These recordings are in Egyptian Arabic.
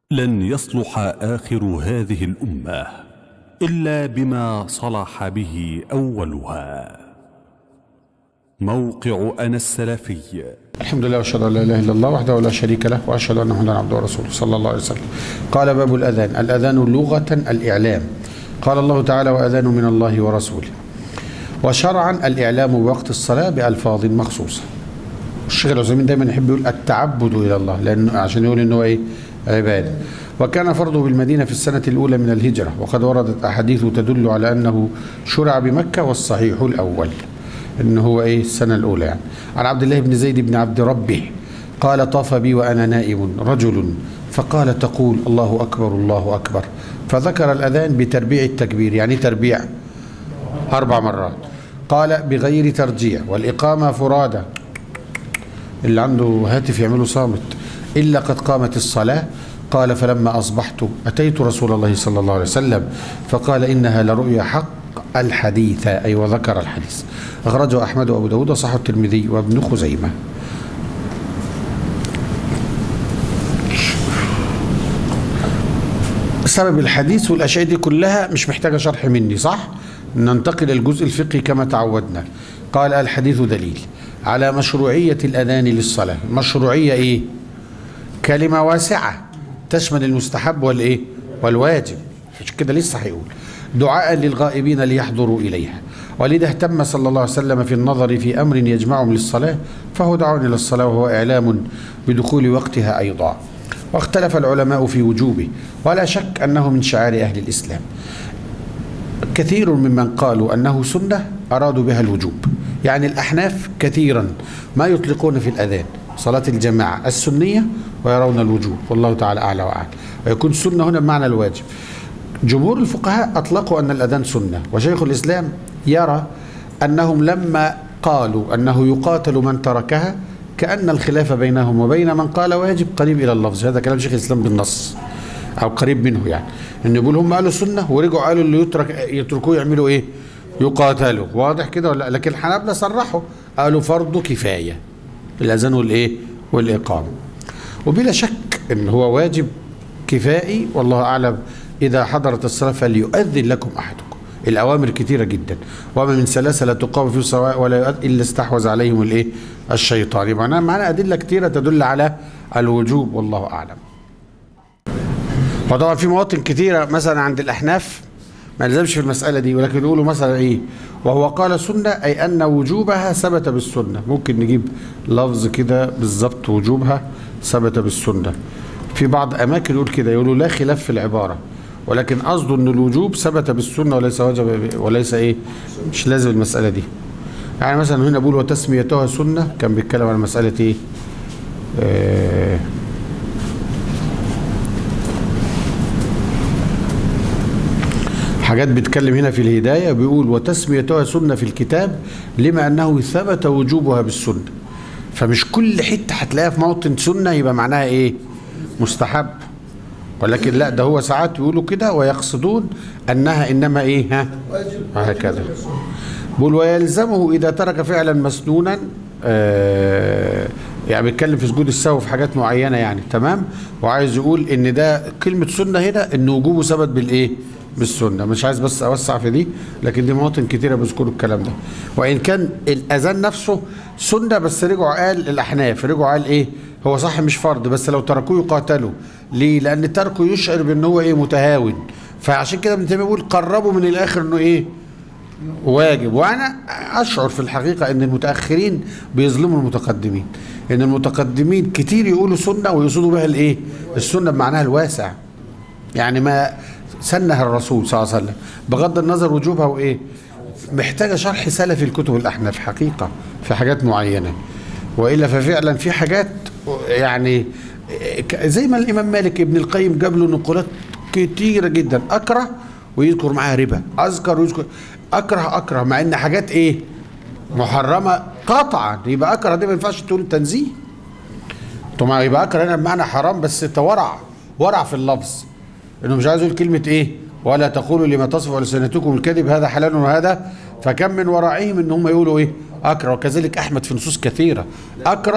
لن يصلح اخر هذه الامه الا بما صلح به اولها موقع انا السلفي الحمد لله واشهد ان لا اله الا الله وحده لا شريك له واشهد ان محمدا عبده ورسوله صلى الله عليه وسلم. قال باب الاذان، الاذان لغه الاعلام. قال الله تعالى واذان من الله ورسوله. وشرعا الاعلام بوقت الصلاه بالفاظ مخصوصه. الشيخ العثيمين دايما يحب يقول التعبد الى الله لانه عشان يقول انه ايه؟ عباده. وكان فرضه بالمدينه في السنه الاولى من الهجره وقد وردت احاديث تدل على انه شرع بمكه والصحيح الاول. ان هو ايه السنه الاولى يعني عن عبد الله بن زيد بن عبد ربه قال طاف بي وانا نائم رجل فقال تقول الله اكبر الله اكبر فذكر الاذان بتربيع التكبير يعني تربيع اربع مرات قال بغير ترجيع والاقامه فرادى اللي عنده هاتف يعمله صامت الا قد قامت الصلاه قال فلما اصبحت اتيت رسول الله صلى الله عليه وسلم فقال انها لرؤيا حق الحديث أي وذكر الحديث أخرجه أحمد وأبو داود وصححه الترمذي وابن خزيمة سبب الحديث والأشياء دي كلها مش محتاجة شرح مني صح؟ ننتقل للجزء الفقهي كما تعودنا قال الحديث دليل على مشروعية الأذان للصلاة مشروعية إيه؟ كلمة واسعة تشمل المستحب والإيه؟ والواجب عشان كده لسه هيقول دعاء للغائبين ليحضروا إليها ولذا اهتم صلى الله عليه وسلم في النظر في أمر يجمعهم للصلاة فهو دعاء إلى الصلاة وهو إعلام بدخول وقتها أيضا واختلف العلماء في وجوبه ولا شك أنه من شعائر أهل الإسلام كثير ممن قالوا أنه سنة أرادوا بها الوجوب يعني الأحناف كثيرا ما يطلقون في الأذان صلاة الجماعة السنية ويرون الوجوب والله تعالى أعلى وأعلى ويكون سنة هنا بمعنى الواجب جمهور الفقهاء أطلقوا أن الأذان سنة وشيخ الإسلام يرى أنهم لما قالوا أنه يقاتل من تركها كأن الخلاف بينهم وبين من قال واجب قريب إلى اللفظ هذا كلام شيخ الإسلام بالنص أو قريب منه يعني إن يقول هم قالوا سنة ورجعوا قالوا اللي يترك يتركوه يعملوا إيه يقاتلوا واضح كده ولا لكن الحنابلة صرحوا قالوا فرض كفاية الأذان والإيه والإقامة وبلا شك إن هو واجب كفائي والله أعلم إذا حضرت الصلاة فليؤذن لكم أحدكم الأوامر كثيرة جدا وما من ثلاثة لا تقام في سواء ولا يؤذن إلا استحوذ عليهم الإيه الشيطان يبقى معنا أدلة كثيرة تدل على الوجوب والله أعلم وطبعا في مواطن كثيرة مثلا عند الأحناف ما يلزمش في المسألة دي ولكن يقولوا مثلا إيه وهو قال سنة أي أن وجوبها ثبت بالسنة ممكن نجيب لفظ كده بالظبط وجوبها ثبت بالسنة في بعض أماكن يقول كده يقولوا لا خلاف في العبارة ولكن قصده ان الوجوب ثبت بالسنه وليس وجب وليس ايه مش لازم المساله دي يعني مثلا هنا بقول وتسميتها سنه كان بيتكلم عن مساله ايه آه حاجات بيتكلم هنا في الهدايه بيقول وتسميتها سنه في الكتاب لما انه ثبت وجوبها بالسنه فمش كل حته هتلاقيها في موطن سنه يبقى معناها ايه مستحب ولكن لا ده هو ساعات يقولوا كده ويقصدون انها انما ايه ها وهكذا بيقول ويلزمه اذا ترك فعلا مسنونا آه يعني بيتكلم في سجود السهو في حاجات معينه يعني تمام وعايز يقول ان ده كلمه سنه هنا ان وجوبه ثبت بالايه بالسنه مش عايز بس اوسع في دي لكن دي مواطن كتيره بيذكروا الكلام ده وان كان الاذان نفسه سنه بس رجعوا قال الاحناف رجعوا قال ايه هو صح مش فرض بس لو تركوه يقاتلوا ليه لان تركه يشعر بان هو ايه متهاون فعشان كده ابن تيميه بيقول قربوا من الاخر انه ايه واجب وانا اشعر في الحقيقه ان المتاخرين بيظلموا المتقدمين ان المتقدمين كتير يقولوا سنه ويقصدوا بها الايه السنه بمعناها الواسع يعني ما سنها الرسول صلى الله عليه وسلم بغض النظر وجوبها وايه محتاجه شرح سلفي الكتب الاحناف حقيقه في حاجات معينه والا ففعلا في حاجات يعني زي ما الامام مالك ابن القيم جاب له نقولات كتيره جدا اكره ويذكر معاها ربا اذكر ويذكر اكره اكره مع ان حاجات ايه محرمه قطعا يبقى اكره دي ما ينفعش تقول تنزيه طبعا يبقى اكره هنا بمعنى حرام بس تورع ورع في اللفظ انه مش عايز يقول كلمه ايه ولا تقولوا لما تصف السنتكم الكذب هذا حلال وهذا فكم من ورائهم ان هم يقولوا ايه اكره وكذلك احمد في نصوص كثيره اكره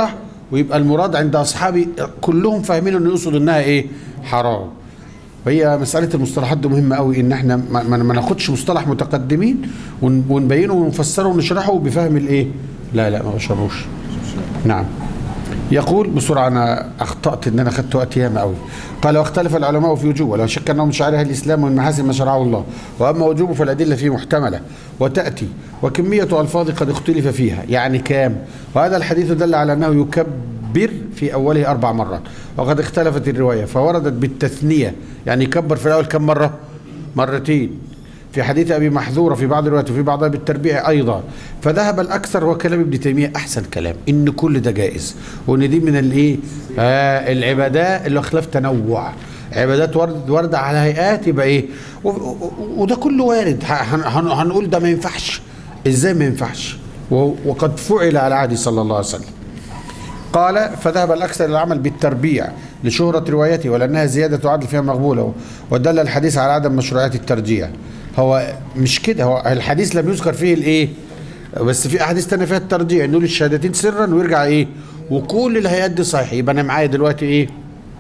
ويبقى المراد عند اصحابي كلهم فاهمين انه يقصد انها ايه حرام وهي مسألة المصطلحات دي مهمة قوي إن إحنا ما, ما ما ناخدش مصطلح متقدمين ون- ونبينه ونفسره ونشرحه بفهم الإيه؟ لا لا ما بشرحوش. نعم. يقول بسرعة أنا أخطأت إن أنا أخدت وقت ياما قوي. قال واختلف العلماء في وجوبه ولا شك أنه من شعائر الإسلام ومن محاسن ما شرعه الله وأما وجوبه فالأدلة فيه محتملة وتأتي وكمية ألفاظ قد اختلف فيها يعني كام؟ وهذا الحديث دل على أنه يكبر في أوله أربع مرات وقد اختلفت الرواية فوردت بالتثنية يعني يكبر في الأول كم مرة؟ مرتين في حديث ابي محذوره في بعض الروايات وفي بعضها بالتربيع ايضا فذهب الاكثر وكلام ابن تيميه احسن كلام ان كل ده جائز وان دي من الايه آه العبادات اللي خلاف تنوع عبادات ورد ورد على هيئات يبقى ايه و- و- وده كله وارد هن- هن- هنقول ده ما ينفعش ازاي ما ينفعش و- وقد فعل على عهد صلى الله عليه وسلم قال فذهب الأكثر إلى العمل بالتربيع لشهرة روايته ولأنها زيادة عدل فيها مقبولة ودل الحديث على عدم مشروعية الترجيع هو مش كده هو الحديث لم يذكر فيه الإيه بس في أحاديث تانية فيها الترجيع نقول الشهادتين سرا ويرجع إيه وكل الهيئات دي صحيح يبقى أنا معايا دلوقتي إيه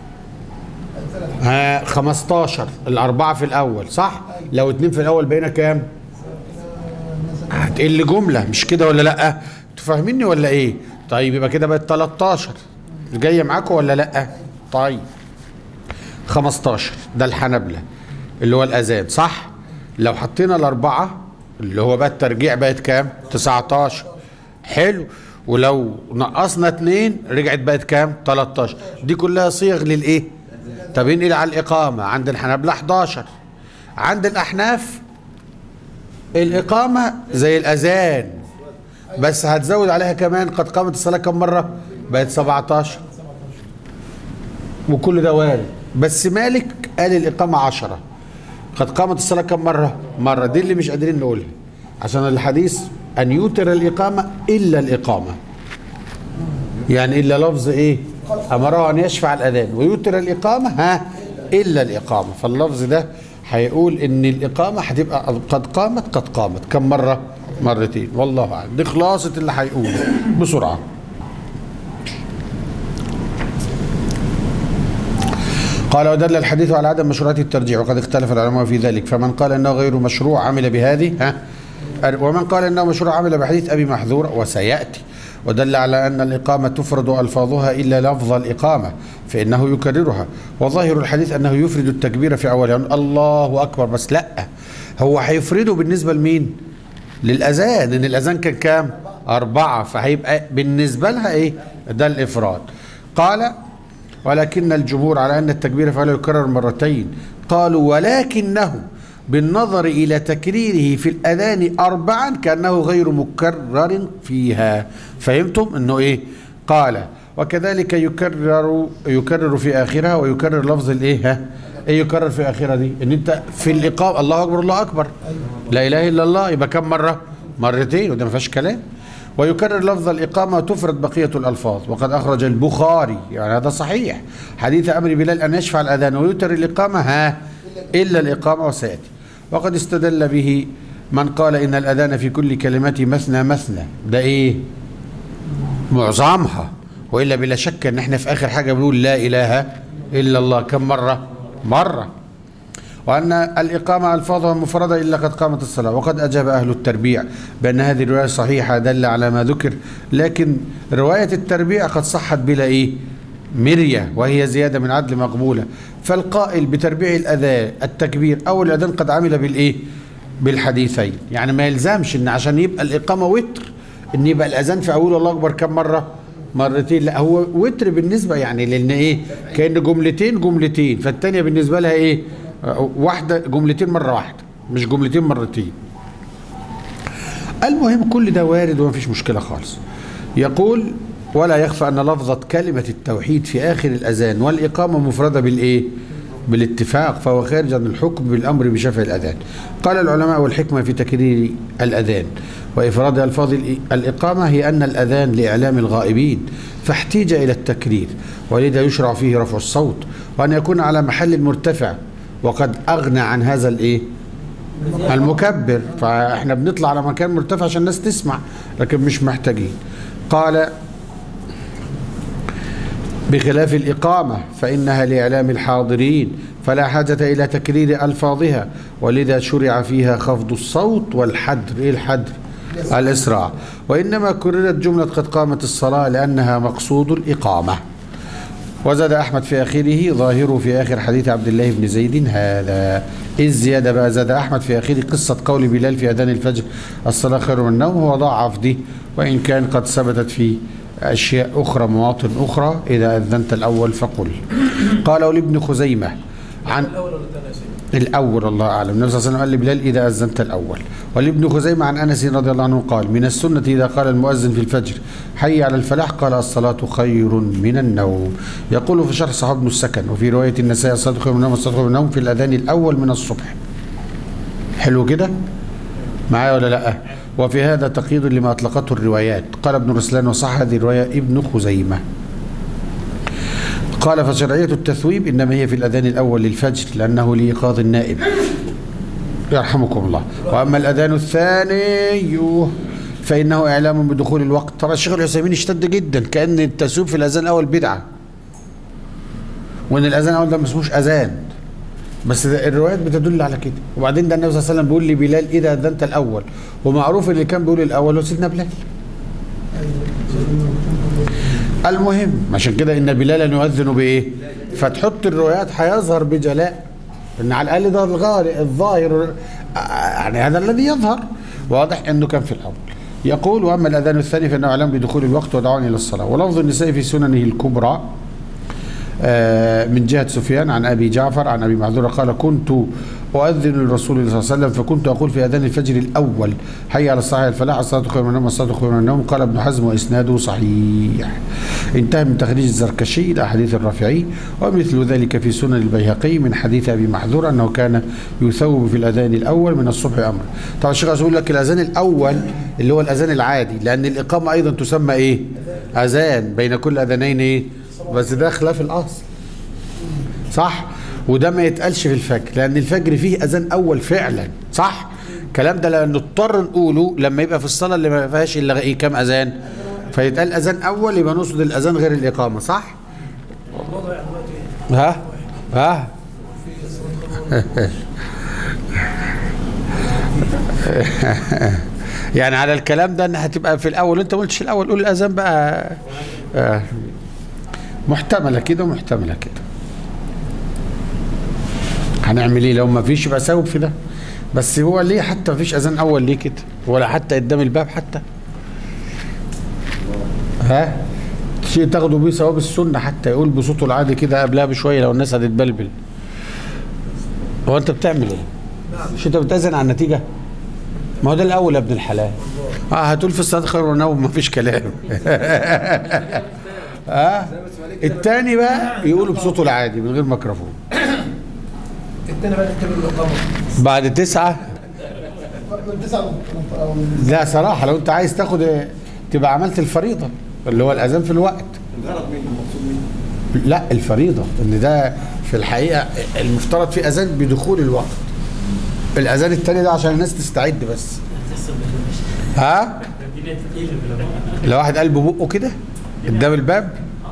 ها 15 الأربعة في الأول صح لو اتنين في الأول بقينا كام هتقل جملة مش كده ولا لأ انتوا فاهميني ولا ايه طيب يبقى كده بقت 13 جاية معاكم ولا لأ طيب 15 ده الحنبلة اللي هو الأذان صح لو حطينا الأربعة اللي هو بقى الترجيع بقت كام 19 حلو ولو نقصنا اتنين رجعت بقت كام 13 دي كلها صيغ للايه طب انقل على الإقامة عند الحنبلة 11 عند الأحناف الإقامة زي الأذان بس هتزود عليها كمان قد قامت الصلاة كم مرة؟ بقت 17 وكل ده وارد بس مالك قال الإقامة 10 قد قامت الصلاة كم مرة؟ مرة دي اللي مش قادرين نقولها عشان الحديث أن يوتر الإقامة إلا الإقامة يعني إلا لفظ إيه؟ أمره أن يشفع الأذان ويوتر الإقامة ها إلا الإقامة فاللفظ ده هيقول إن الإقامة هتبقى قد قامت قد قامت كم مرة؟ مرتين والله أعلم دي خلاصة اللي هيقوله بسرعة قال ودل الحديث على عدم مشروعية الترجيع وقد اختلف العلماء في ذلك فمن قال انه غير مشروع عمل بهذه ها ومن قال انه مشروع عمل بحديث ابي محذور وسياتي ودل على ان الاقامه تفرد الفاظها الا لفظ الاقامه فانه يكررها وظاهر الحديث انه يفرد التكبير في اولها يعني الله اكبر بس لا هو هيفرده بالنسبه لمين؟ للاذان ان الاذان كان كام؟ اربعه فهيبقى بالنسبه لها ايه؟ ده الافراد قال ولكن الجمهور على أن التكبير فلا يكرر مرتين قالوا ولكنه بالنظر إلى تكريره في الأذان أربعا كأنه غير مكرر فيها فهمتم أنه إيه قال وكذلك يكرر يكرر في آخرها ويكرر لفظ الإيه ها إيه يكرر في آخرها دي إن أنت في الإقامة الله أكبر الله أكبر لا إله إلا الله يبقى كم مرة مرتين وده ما فيهاش كلام ويكرر لفظ الإقامة وتفرد بقية الألفاظ وقد أخرج البخاري يعني هذا صحيح حديث أمر بلال أن يشفع الأذان ويتر الإقامة ها إلا الإقامة وسيأتي وقد استدل به من قال إن الأذان في كل كلمته مثنى مثنى ده إيه معظمها وإلا بلا شك أن احنا في آخر حاجة بنقول لا إله إلا الله كم مرة مرة وأن الإقامة ألفاظها مفردة إلا قد قامت الصلاة وقد أجاب أهل التربيع بأن هذه الرواية صحيحة دل على ما ذكر لكن رواية التربيع قد صحت بلا إيه مرية وهي زيادة من عدل مقبولة فالقائل بتربيع الأذان التكبير أو الأذان قد عمل بالإيه بالحديثين يعني ما يلزمش إن عشان يبقى الإقامة وتر إن يبقى الأذان في أول الله أكبر كم مرة مرتين لا هو وتر بالنسبة يعني لأن إيه كأن جملتين جملتين فالتانية بالنسبة لها إيه واحدة جملتين مرة واحدة مش جملتين مرتين المهم كل ده وارد وما فيش مشكلة خالص يقول ولا يخفى أن لفظة كلمة التوحيد في آخر الأذان والإقامة مفردة بالإيه بالاتفاق فهو خارج عن الحكم بالأمر بشفع الأذان قال العلماء والحكمة في تكرير الأذان وإفراد ألفاظ الإقامة هي أن الأذان لإعلام الغائبين فاحتيج إلى التكرير ولذا يشرع فيه رفع الصوت وأن يكون على محل مرتفع وقد أغنى عن هذا الإيه المكبر فإحنا بنطلع على مكان مرتفع عشان الناس تسمع لكن مش محتاجين قال بخلاف الإقامة فإنها لإعلام الحاضرين فلا حاجة إلى تكرير ألفاظها ولذا شرع فيها خفض الصوت والحدر إيه الحدر؟ الإسراع وإنما كررت جملة قد قامت الصلاة لأنها مقصود الإقامة وزاد أحمد في آخره ظاهره في آخر حديث عبد الله بن زيد هذا إذ زيادة بقى زاد أحمد في آخره قصة قول بلال في أذان الفجر الصلاة خير من النوم هو ضعف دي وإن كان قد ثبتت في أشياء أخرى مواطن أخرى إذا أذنت الأول فقل قال لابن خزيمة عن الأول الله أعلم النبي صلى الله عليه وسلم قال لبلال إذا أذنت الأول ولابن خزيمة عن أنس رضي الله عنه قال من السنة إذا قال المؤذن في الفجر حي على الفلاح قال الصلاة خير من النوم يقول في شرح صحاب ابن السكن وفي رواية النساء الصلاة خير من النوم الصلاة خير من النوم في الأذان الأول من الصبح حلو كده معايا ولا لا وفي هذا تقييد لما أطلقته الروايات قال ابن رسلان وصح هذه الرواية ابن خزيمة قال فشرعية التثويب إنما هي في الأذان الأول للفجر لأنه لإيقاظ النائم يرحمكم الله وأما الأذان الثاني فإنه إعلام بدخول الوقت طبعا الشيخ العثيمين اشتد جدا كأن التثويب في الأذان الأول بدعة وإن الأذان الأول ده ما اسموش أذان بس ده الروايات بتدل على كده وبعدين ده النبي صلى الله عليه وسلم بيقول لبلال إذا أذنت الأول ومعروف اللي كان بيقول الأول هو سيدنا بلال المهم عشان كده ان بلالا يؤذن بايه فتحط الروايات هيظهر بجلاء ان على الاقل ده الغالي الظاهر يعني هذا الذي يظهر واضح انه كان في الاول يقول واما الاذان الثاني فانه اعلام بدخول الوقت ودعوني الى الصلاه ولفظ النساء في سننه الكبرى من جهة سفيان عن أبي جعفر عن أبي معذور قال كنت أؤذن للرسول صلى الله عليه وسلم فكنت أقول في أذان الفجر الأول حي على الصحيح الفلاح الصلاة خير من النوم الصلاة خير من النوم قال ابن حزم وإسناده صحيح انتهى من تخريج الزركشي إلى حديث الرافعي ومثل ذلك في سنن البيهقي من حديث أبي محذور أنه كان يثوب في الأذان الأول من الصبح أمر طبعا الشيخ يقول لك الأذان الأول اللي هو الأذان العادي لأن الإقامة أيضا تسمى إيه أذان بين كل أذانين إيه بس ده خلاف الاصل صح وده ما يتقالش في الفجر لان الفجر فيه اذان اول فعلا صح الكلام ده لان نضطر نقوله لما يبقى في الصلاه اللي ما فيهاش الا ايه كام اذان فيتقال اذان اول يبقى نقصد الاذان غير الاقامه صح ها ها يعني على الكلام ده ان هتبقى في الاول انت ما قلتش الاول قول الاذان بقى آه محتملة كده ومحتملة كده هنعمل ايه لو ما فيش يبقى ساوب في ده بس هو ليه حتى ما فيش اذان اول ليه كده ولا حتى قدام الباب حتى ها شيء تاخدوا بيه ثواب السنه حتى يقول بصوته العادي كده قبلها بشويه لو الناس هتتبلبل هو انت بتعمل ايه؟ مش انت بتأذن على النتيجه؟ ما هو ده الاول يا ابن الحلال اه هتقول في الصلاه خير والنوم ما فيش كلام اه التاني بقى يقولوا بصوته العادي من غير ميكروفون التاني بقى نكتب الاقامه بعد تسعة لا صراحة لو انت عايز تاخد تبقى عملت الفريضة اللي هو الأذان في الوقت الغرض مين المقصود مين؟ لا الفريضة ان ده في الحقيقة المفترض في أذان بدخول الوقت الأذان التاني ده عشان الناس تستعد بس ها لو واحد قلبه بقه كده قدام الباب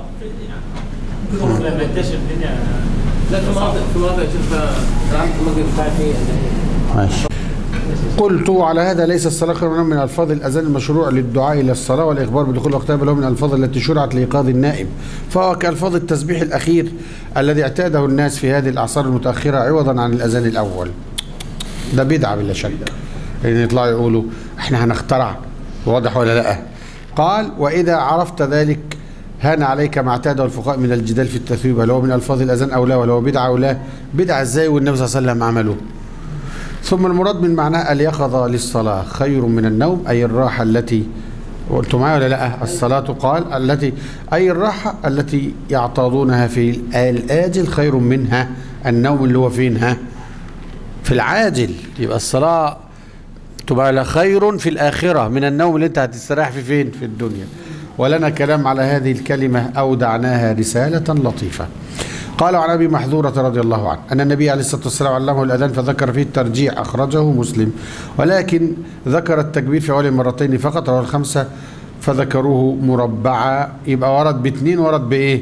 لما يكتشف الدنيا لا في مناطق في مناطق يا شيخ العام المغرب بتاعت ايه ماشي قلت على هذا ليس الصلاة خير من من ألفاظ الأذان المشروع للدعاء إلى الصلاة والإخبار بدخول وقتها بل هو من الألفاظ التي شرعت لإيقاظ النائم فهو كألفاظ التسبيح الأخير الذي اعتاده الناس في هذه الأعصار المتأخرة عوضا عن الأذان الأول ده بدعة بلا شك إن يطلعوا يقولوا إحنا هنخترع واضح ولا لأ قال وإذا عرفت ذلك هان عليك ما اعتاده الفقهاء من الجدال في التثويب هل هو من ألفاظ الأذان أو لا ولا هو بدعة أو لا بدعة إزاي والنبي صلى الله عليه وسلم عمله ثم المراد من معناه اليقظة للصلاة خير من النوم أي الراحة التي قلت معايا ولا لا الصلاة قال التي أي الراحة التي يعتاضونها في الآجل خير منها النوم اللي هو فينها في العاجل يبقى الصلاة تبقى خير في الآخرة من النوم اللي انت هتستريح في فين في الدنيا ولنا كلام على هذه الكلمة أودعناها رسالة لطيفة قال عن ابي محذوره رضي الله عنه ان النبي عليه الصلاه والسلام علمه الاذان فذكر فيه الترجيع اخرجه مسلم ولكن ذكر التكبير في اول مرتين فقط رواه الخمسه فذكروه مربعا يبقى ورد باثنين ورد بايه؟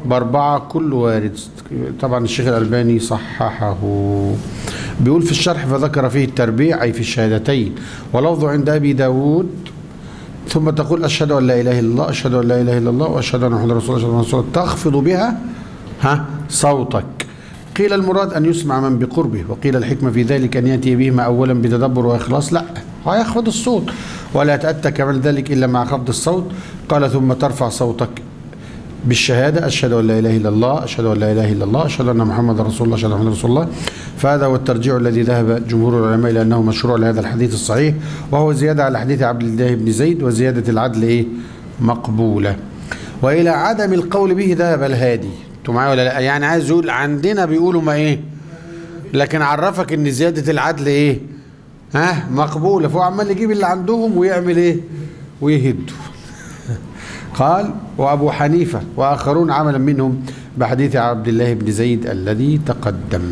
بأربعة كل وارد طبعا الشيخ الألباني صححه بيقول في الشرح فذكر فيه التربيع أي في الشهادتين ولفظ عند أبي داود ثم تقول أشهد أن لا إله إلا الله أشهد أن لا إله إلا الله وأشهد أن محمدا رسول الله صلى الله عليه وسلم تخفض بها ها صوتك قيل المراد أن يسمع من بقربه وقيل الحكمة في ذلك أن يأتي بهما أولا بتدبر وإخلاص لا هيخفض الصوت ولا يتأتى كمال ذلك إلا مع خفض الصوت قال ثم ترفع صوتك بالشهادة أشهد أن لا إله إلا الله أشهد أن لا إله إلا الله أشهد أن محمد رسول الله أشهد أن محمد رسول الله فهذا هو الترجيع الذي ذهب جمهور العلماء إلى أنه مشروع لهذا الحديث الصحيح وهو زيادة على حديث عبد الله بن زيد وزيادة العدل إيه مقبولة وإلى عدم القول به ذهب الهادي أنتوا معايا ولا لا يعني عايز يقول عندنا بيقولوا ما إيه لكن عرفك إن زيادة العدل إيه ها مقبولة فهو عمال يجيب اللي عندهم ويعمل إيه ويهدوا قال وأبو حنيفة وآخرون عملا منهم بحديث عبد الله بن زيد الذي تقدم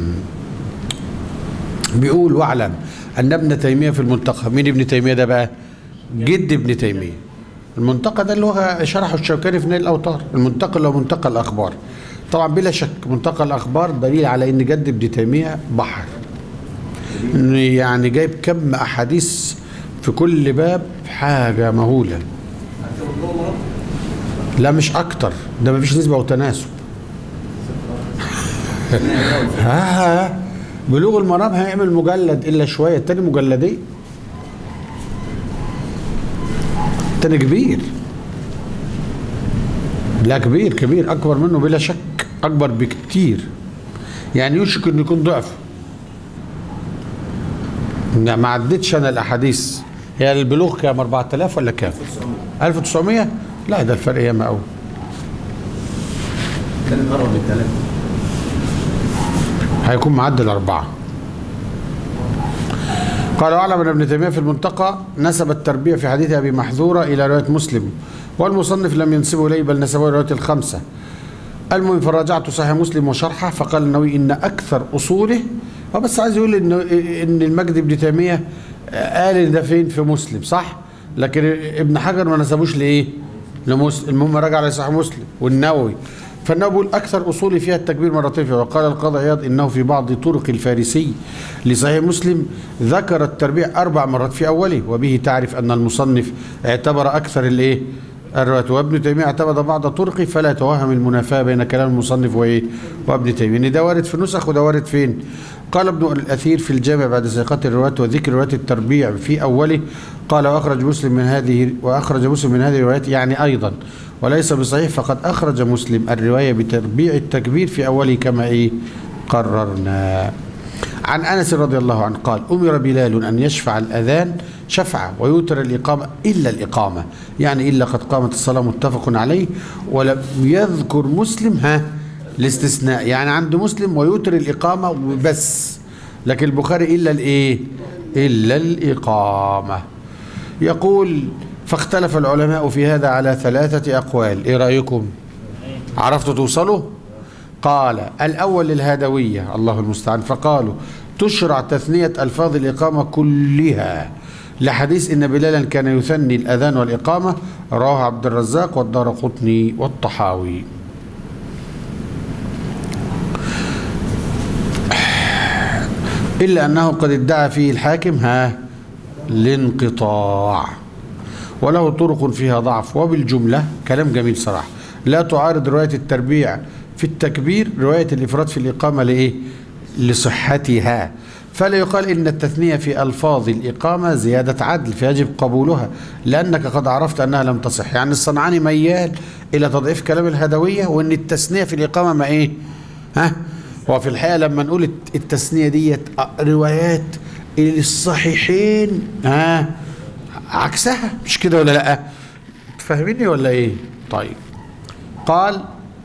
بيقول واعلم أن ابن تيمية في المنتقى مين ابن تيمية ده بقى جد ابن تيمية المنتقى ده اللي هو شرحه الشوكاني في نيل الأوطار المنتقى اللي هو منتقى الأخبار طبعا بلا شك منتقى الأخبار دليل على أن جد ابن تيمية بحر إنه يعني جايب كم أحاديث في كل باب حاجة مهولة لا مش اكتر ده مفيش نسبه وتناسب ها ها بلوغ المرام هيعمل مجلد الا شويه التاني مجلدين التاني كبير لا كبير كبير اكبر منه بلا شك اكبر بكتير يعني يوشك انه يكون ضعف ما عدتش انا الاحاديث هي البلوغ كام 4000 ولا كام 1900 لا ده الفرق ياما قوي كان قرب من ثلاثة هيكون معدل أربعة قال أعلم أن ابن تيمية في المنتقى نسب التربية في حديث أبي محذورة إلى رواية مسلم والمصنف لم ينسبه إليه بل نسبه إلى رواية الخمسة المهم فراجعت صحيح مسلم وشرحه فقال النووي إن أكثر أصوله هو بس عايز يقول إن إن المجد ابن تيمية قال إن ده فين في مسلم صح؟ لكن ابن حجر ما نسبوش لإيه؟ لمسلم المهم راجع على صحيح مسلم والنووي فالنووي بيقول اكثر اصولي فيها التكبير مرتين فيها وقال القاضي عياض انه في بعض طرق الفارسي لصحيح مسلم ذكر التربيع اربع مرات في اوله وبه تعرف ان المصنف اعتبر اكثر الايه الروايات وابن تيميه اعتمد بعض طرقه فلا توهم المنافاه بين كلام المصنف وايه وابن تيميه ان ده وارد في نسخ وده وارد فين قال ابن الاثير في الجامع بعد سياقات الروايات وذكر روايات التربيع في اوله قال واخرج مسلم من هذه واخرج مسلم من هذه الروايات يعني ايضا وليس بصحيح فقد اخرج مسلم الروايه بتربيع التكبير في اوله كما ايه قررنا عن انس رضي الله عنه قال امر بلال ان يشفع الاذان شفعه ويوتر الاقامه الا الاقامه يعني الا قد قامت الصلاه متفق عليه ولم يذكر مسلم ها الاستثناء يعني عند مسلم ويوتر الاقامه وبس لكن البخاري الا الايه الا الاقامه يقول فاختلف العلماء في هذا على ثلاثه اقوال ايه رايكم عرفتوا توصلوا قال الأول للهادوية الله المستعان فقالوا تشرع تثنية ألفاظ الإقامة كلها لحديث إن بلالا كان يثني الأذان والإقامة رواه عبد الرزاق والدار قطني والطحاوي إلا أنه قد ادعى فيه الحاكم ها الانقطاع وله طرق فيها ضعف وبالجملة كلام جميل صراحة لا تعارض رواية التربيع في التكبير رواية الإفراد في الإقامة لإيه؟ لصحتها فلا يقال إن التثنية في ألفاظ الإقامة زيادة عدل فيجب قبولها لأنك قد عرفت أنها لم تصح يعني الصنعاني ميال إلى تضعيف كلام الهدوية وإن التثنية في الإقامة ما إيه؟ ها؟ وفي الحقيقة لما نقول التثنية ديت روايات الصحيحين ها عكسها مش كده ولا لا فاهميني ولا ايه طيب قال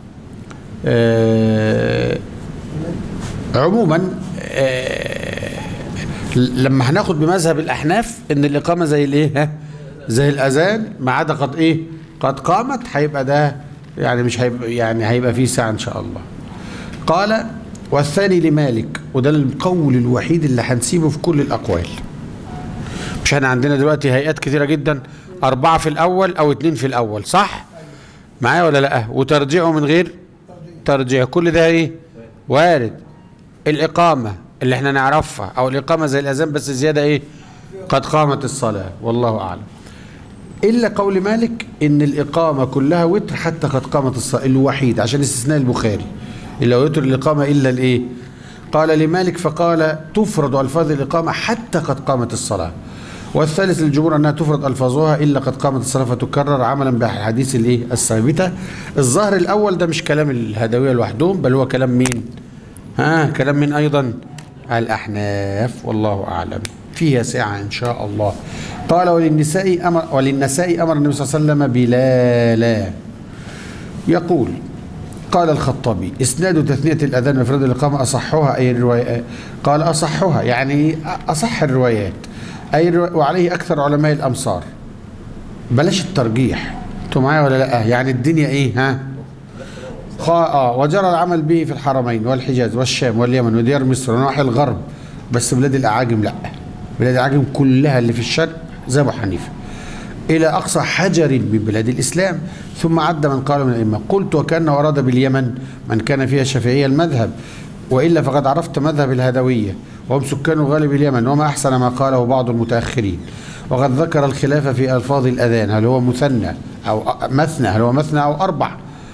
آه عموما آه لما هناخد بمذهب الاحناف ان الاقامه زي الايه ها زي الاذان ما عدا قد ايه قد قامت هيبقى ده يعني مش هيبقى يعني هيبقى فيه ساعه ان شاء الله قال والثاني لمالك وده القول الوحيد اللي هنسيبه في كل الاقوال مش احنا عندنا دلوقتي هيئات كثيره جدا اربعه في الاول او اتنين في الاول صح معايا ولا لا وترجعه من غير ترجيح كل ده ايه وارد الإقامة اللي احنا نعرفها أو الإقامة زي الأذان بس زيادة ايه قد قامت الصلاة والله أعلم إلا قول مالك إن الإقامة كلها وتر حتى قد قامت الصلاة الوحيد عشان استثناء البخاري إلا وتر الإقامة إلا الإيه قال لمالك فقال تفرض ألفاظ الإقامة حتى قد قامت الصلاة والثالث للجمهور أنها تفرض ألفاظها إلا قد قامت الصلاة فتكرر عملا بحديث الإيه الثابتة الظاهر الأول ده مش كلام الهدوية لوحدهم بل هو كلام مين ها كلام من أيضا الأحناف والله أعلم فيها ساعة إن شاء الله قال وللنساء أمر وللنساء أمر النبي صلى الله عليه وسلم بلالا يقول قال الخطابي اسناد تثنيه الاذان وافراد الاقامه اصحها اي الروايه قال اصحها يعني اصح الروايات اي الرو... وعليه اكثر علماء الامصار بلاش الترجيح انتوا معايا ولا لا يعني الدنيا ايه ها خا... آه وجرى العمل به في الحرمين والحجاز والشام واليمن وديار مصر ونواحي الغرب بس بلاد الاعاجم لا بلاد الاعاجم كلها اللي في الشرق زي ابو حنيفه إلى أقصى حجر من بلاد الإسلام ثم عد من قال من الأئمة قلت وكأنه أراد باليمن من كان فيها شافعية المذهب وإلا فقد عرفت مذهب الهدوية وهم سكان غالب اليمن وما أحسن ما قاله بعض المتأخرين وقد ذكر الخلاف في ألفاظ الأذان هل هو مثنى أو مثنى هل هو مثنى أو أربع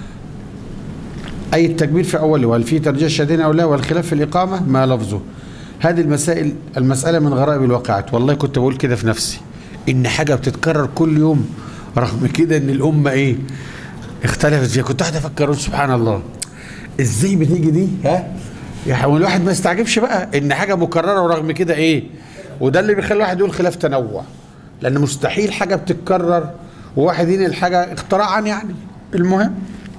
أي التكبير في أوله وهل في ترجيح الشهادين أو لا والخلاف في الإقامة ما لفظه هذه المسائل المسألة من غرائب الواقعات والله كنت بقول كده في نفسي ان حاجه بتتكرر كل يوم رغم كده ان الامه ايه اختلفت فيها كنت قاعد افكر سبحان الله ازاي بتيجي دي ها يعني الواحد ما يستعجبش بقى ان حاجه مكرره ورغم كده ايه وده اللي بيخلي الواحد يقول خلاف تنوع لان مستحيل حاجه بتتكرر وواحد ينقل حاجه اختراعا يعني المهم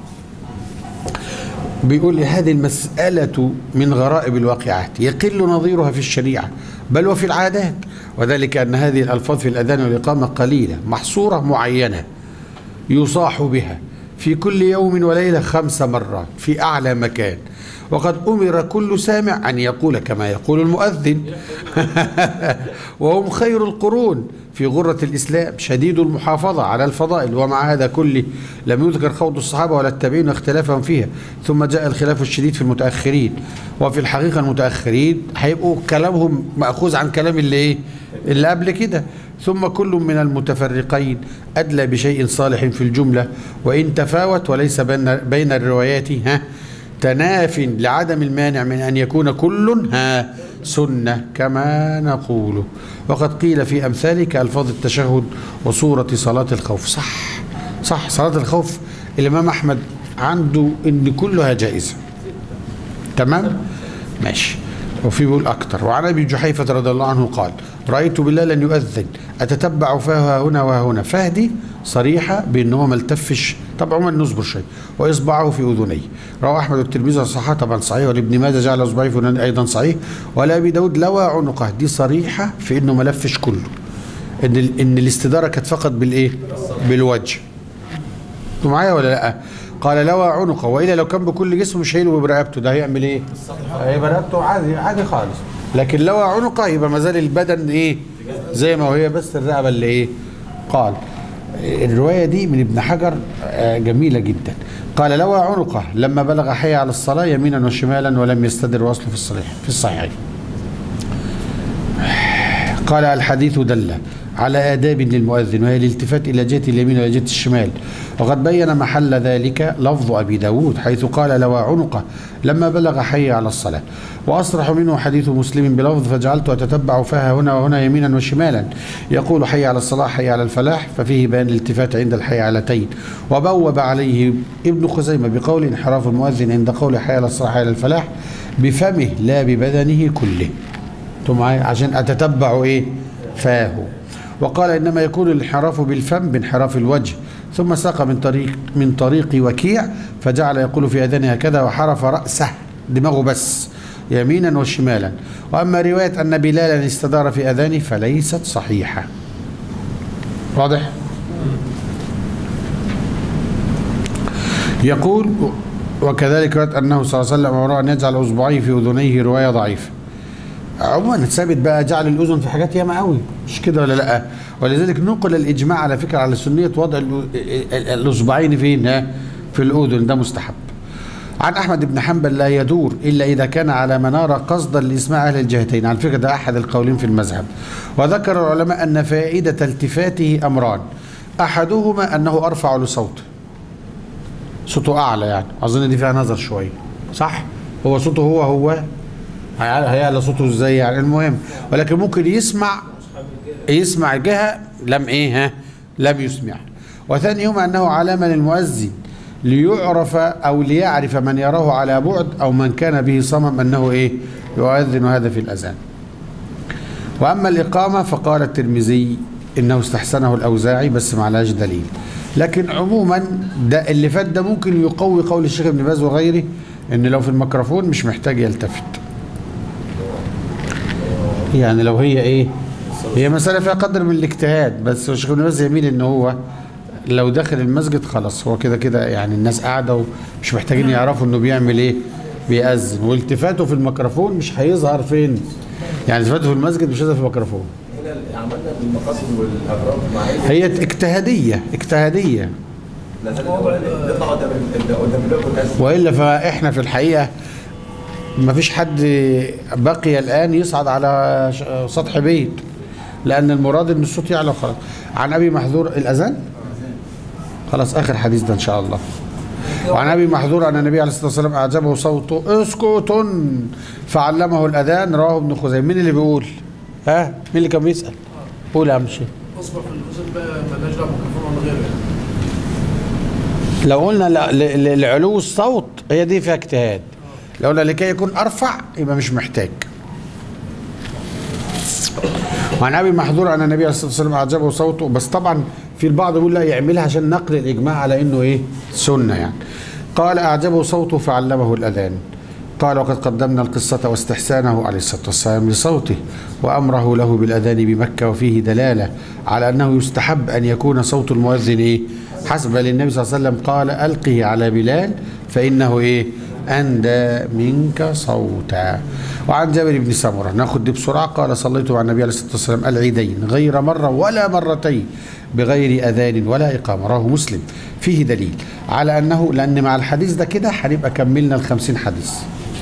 بيقول لي هذه المسألة من غرائب الواقعات يقل نظيرها في الشريعة بل وفي العادات وذلك أن هذه الألفاظ في الأذان والإقامة قليلة محصورة معينة يصاح بها في كل يوم وليلة خمس مرات في أعلى مكان وقد أمر كل سامع أن يقول كما يقول المؤذن وهم خير القرون في غرة الإسلام شديد المحافظة على الفضائل ومع هذا كله لم يذكر خوض الصحابة ولا التابعين واختلافهم فيها ثم جاء الخلاف الشديد في المتأخرين وفي الحقيقة المتأخرين هيبقوا كلامهم مأخوذ عن كلام اللي إيه اللي قبل كده ثم كل من المتفرقين أدلى بشيء صالح في الجملة وإن تفاوت وليس بين, بين الروايات ها تناف لعدم المانع من أن يكون كل ها سنة كما نقول وقد قيل في أمثاله كألفاظ التشهد وصورة صلاة الخوف صح صح صلاة الخوف الإمام أحمد عنده إن كلها جائزة تمام ماشي وفي بيقول أكتر وعن أبي جحيفة رضي الله عنه قال رأيت بلالا يؤذن أتتبع فيها هنا وهنا فهدي صريحة بأن هو ما التفش طبعا ما نصبر شيء وإصبعه في أذنيه رواه أحمد والترمذي صحيح طبعا صحيح ولابن ماجه جعل إصبعه في أذنيه أيضا صحيح ولا أبي داود لوى عنقه دي صريحة في أنه ما لفش كله إن ال- إن الاستدارة كانت فقط بالإيه؟ بالوجه انتوا معايا ولا لا؟ قال لوى عنقه والا لو كان بكل جسمه مش هيلوي برقبته ده هيعمل ايه؟ هيبقى رقبته عادي عادي خالص لكن لوى عنقه يبقى ما زال البدن ايه؟ زي ما هي بس الرقبه اللي ايه؟ قال الروايه دي من ابن حجر آه، جميله جدا قال لوى عنقه لما بلغ حي على الصلاه يمينا وشمالا ولم يستدر وصله في الصحيح في الصحيحين قال الحديث دل على آداب للمؤذن وهي الالتفات إلى جهة اليمين وإلى جهة الشمال وقد بين محل ذلك لفظ أبي داود حيث قال لوى عنقه لما بلغ حي على الصلاة وأصرح منه حديث مسلم بلفظ فجعلت أتتبع فيها هنا وهنا يمينا وشمالا يقول حي على الصلاة حي على الفلاح ففيه بيان الالتفات عند الحيالتين وبوب عليه ابن خزيمة بقول انحراف المؤذن عند قول حي على الصلاة حي على الفلاح بفمه لا ببدنه كله انتوا معايا عشان اتتبع ايه فاه وقال انما يكون الانحراف بالفم بانحراف الوجه ثم ساق من طريق من طريق وكيع فجعل يقول في اذانه هكذا وحرف راسه دماغه بس يمينا وشمالا واما روايه ان بلالا استدار في اذانه فليست صحيحه واضح يقول وكذلك روايه انه صلى الله عليه وسلم امره ان يجعل اصبعيه في اذنيه روايه ضعيفه عموما ثابت بقى جعل الاذن في حاجات ياما قوي مش كده ولا لا ولذلك نقل الاجماع على فكره على سنيه وضع الأ- ال- الاصبعين فين ها في الاذن ده مستحب عن احمد بن حنبل لا يدور الا اذا كان على مناره قصدا لاسماع اهل الجهتين على فكره ده احد القولين في المذهب وذكر العلماء ان فائده التفاته امران احدهما انه ارفع لصوته صوته اعلى يعني اظن دي فيها نظر شويه صح هو صوته هو هو هيعلى هيعلى صوته ازاي يعني المهم ولكن ممكن يسمع يسمع جهه لم ايه ها لم يسمع وثانيهما انه علامه للمؤذن ليعرف او ليعرف من يراه على بعد او من كان به صمم انه ايه يؤذن هذا في الاذان واما الاقامه فقال الترمذي انه استحسنه الاوزاعي بس ما عليهاش دليل لكن عموما ده اللي فات ده ممكن يقوي قول الشيخ ابن باز وغيره ان لو في الميكروفون مش محتاج يلتفت يعني لو هي ايه هي مسألة فيها قدر من الاجتهاد بس الشيخ ابن باز يميل ان هو لو داخل المسجد خلاص هو كده كده يعني الناس قاعدة ومش محتاجين يعرفوا انه بيعمل ايه بيأذن والتفاته في الميكروفون مش هيظهر فين يعني التفاته في المسجد مش هيظهر في الميكروفون هنا عملنا بالمقاصد والاغراض مع هي اجتهادية اجتهادية نطلع قدام ال- قدام الباب ونأذن والا فاحنا في الحقيقه ما فيش حد بقي الان يصعد على ش- سطح بيت لان المراد ان الصوت يعلى وخلاص عن ابي محذور الاذان خلاص اخر حديث ده ان شاء الله وعن ابي محذور ان النبي عليه الصلاه والسلام اعجبه صوته اسكت فعلمه الاذان رواه ابن خزيمه مين اللي بيقول ها مين اللي كان بيسال قول يا عم شيخ اصبر في الاذن بقى مالناش دعوه بالميكروفون ولا غيره يعني لو قلنا ل- ل- ل- لعلو الصوت هي دي فيها اجتهاد لو قلنا لكي يكون ارفع يبقى مش محتاج وعن ابي محذور ان النبي عليه الصلاه والسلام اعجبه صوته بس طبعا في البعض يقول لا يعملها عشان نقل الاجماع على انه ايه سنه يعني قال اعجبه صوته فعلمه الاذان قال وقد قدمنا القصة واستحسانه عليه الصلاة والسلام لصوته وأمره له بالأذان بمكة وفيه دلالة على أنه يستحب أن يكون صوت المؤذن إيه حسب للنبي صلى الله عليه وسلم قال ألقه على بلال فإنه إيه أندى منك صوتا وعن جابر بن سمرة ناخد دي بسرعة قال صليت مع النبي عليه الصلاة والسلام العيدين غير مرة ولا مرتين بغير أذان ولا إقامة رواه مسلم فيه دليل على أنه لأن مع الحديث ده كده هنبقى كملنا الخمسين حديث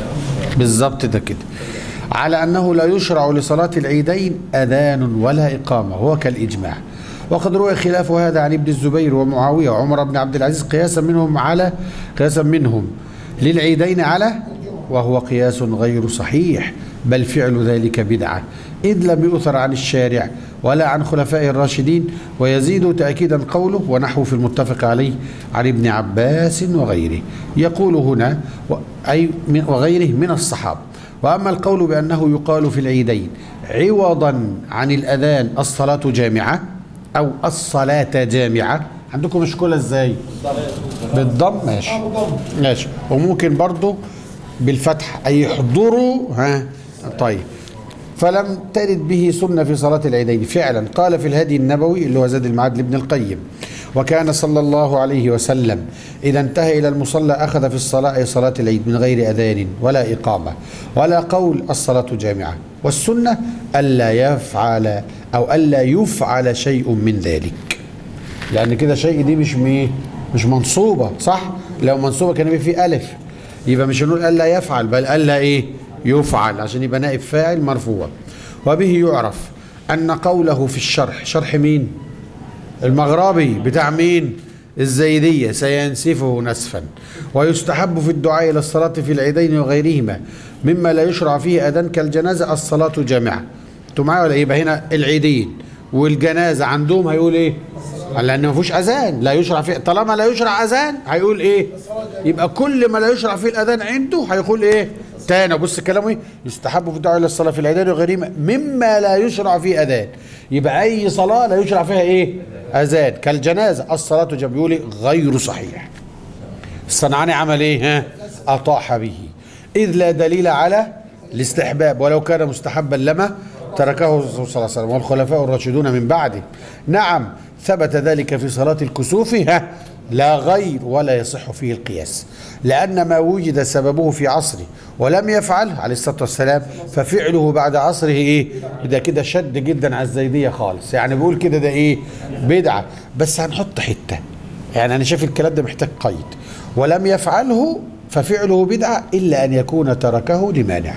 بالظبط ده كده على أنه لا يشرع لصلاة العيدين أذان ولا إقامة هو كالإجماع وقد روي خلاف هذا عن ابن الزبير ومعاوية وعمر بن عبد العزيز قياسا منهم على قياسا منهم للعيدين على وهو قياس غير صحيح بل فعل ذلك بدعة إذ لم يؤثر عن الشارع ولا عن خلفاء الراشدين ويزيد تأكيدا قوله ونحو في المتفق عليه عن ابن عباس وغيره يقول هنا و- أي من- وغيره من الصحابة وأما القول بأنه يقال في العيدين عوضا عن الأذان الصلاة جامعة أو الصلاة جامعة عندكم مشكلة ازاي بالضم ماشي ماشي وممكن برضو بالفتح أي يحضروا ها طيب فلم ترد به سنة في صلاة العيدين فعلا قال في الهدي النبوي اللي هو زاد المعاد لابن القيم وكان صلى الله عليه وسلم إذا انتهى إلى المصلى أخذ في الصلاة أي صلاة العيد من غير أذان ولا إقامة ولا قول الصلاة جامعة والسنة ألا يفعل أو ألا يفعل شيء من ذلك لأن كده شيء دي مش مي مش منصوبة صح لو منصوبة كان يبقى في ألف يبقى مش هنقول ألا يفعل بل ألا إيه يفعل عشان يبقى نائب فاعل مرفوع وبه يعرف أن قوله في الشرح شرح مين المغربي بتاع مين الزيدية سينسفه نسفا ويستحب في الدعاء إلى الصلاة في العيدين وغيرهما مما لا يشرع فيه أذان كالجنازة الصلاة جامعة انتوا معايا ولا إيه؟ يبقى هنا العيدين والجنازة عندهم هيقول ايه لأن ما فيهوش أذان لا يشرع فيه طالما لا يشرع أذان هيقول ايه يبقى كل ما لا يشرع فيه الأذان عنده هيقول ايه تاني بص كلامه ايه يستحب في الدعاء الى الصلاه في العيدين وغيرهما مما لا يشرع فيه اذان يبقى اي صلاه لا يشرع فيها ايه اذان كالجنازه الصلاه جاب بيقول إيه؟ غير صحيح الصنعاني عمل ايه ها اطاح به اذ لا دليل على الاستحباب ولو كان مستحبا لما تركه الرسول صلى الله عليه وسلم والخلفاء الراشدون من بعده نعم ثبت ذلك في صلاة الكسوف ها لا غير ولا يصح فيه القياس لأن ما وجد سببه في عصره ولم يفعله عليه الصلاة والسلام ففعله بعد عصره إيه ده كده شد جدا على الزيدية خالص يعني بيقول كده ده إيه بدعة بس هنحط حتة يعني أنا شايف الكلام ده محتاج قيد ولم يفعله ففعله بدعة إلا أن يكون تركه لمانع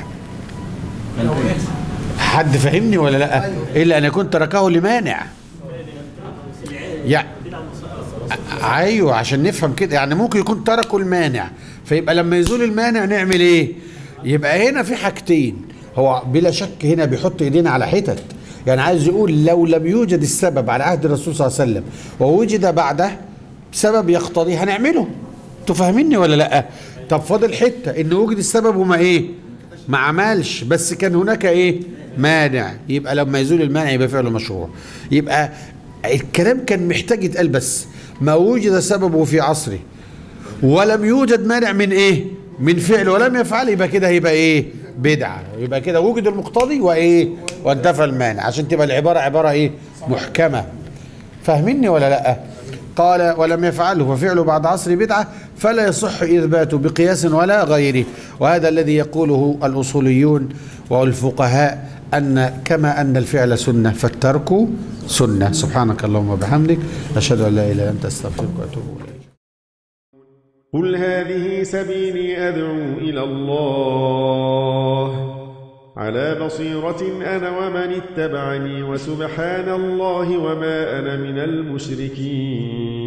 حد فهمني ولا لا إلا أن يكون تركه لمانع يعني ايوه عشان نفهم كده يعني ممكن يكون تركوا المانع فيبقى لما يزول المانع نعمل ايه يبقى هنا في حاجتين هو بلا شك هنا بيحط ايدينا على حتت يعني عايز يقول لو لم يوجد السبب على عهد الرسول صلى الله عليه وسلم ووجد بعده سبب يقتضي هنعمله انتوا فاهميني ولا لا طب فاضل حته ان وجد السبب وما ايه ما عملش بس كان هناك ايه مانع يبقى لما يزول المانع يبقى فعله مشروع يبقى الكلام كان محتاج يتقال بس ما وجد سببه في عصره ولم يوجد مانع من ايه من فعل ولم يفعل يبقى كده هيبقى ايه بدعة يبقى كده وجد المقتضي وايه وانتفى المانع عشان تبقى العبارة عبارة ايه محكمة فاهميني ولا لا قال ولم يفعله ففعله بعد عصر بدعة فلا يصح إثباته بقياس ولا غيره وهذا الذي يقوله الأصوليون والفقهاء أن كما أن الفعل سنة فالترك سنة سبحانك اللهم وبحمدك أشهد أن لا إله إلا أنت أستغفرك وأتوب إليك قل هذه سبيلي أدعو إلى الله على بصيرة أنا ومن اتبعني وسبحان الله وما أنا من المشركين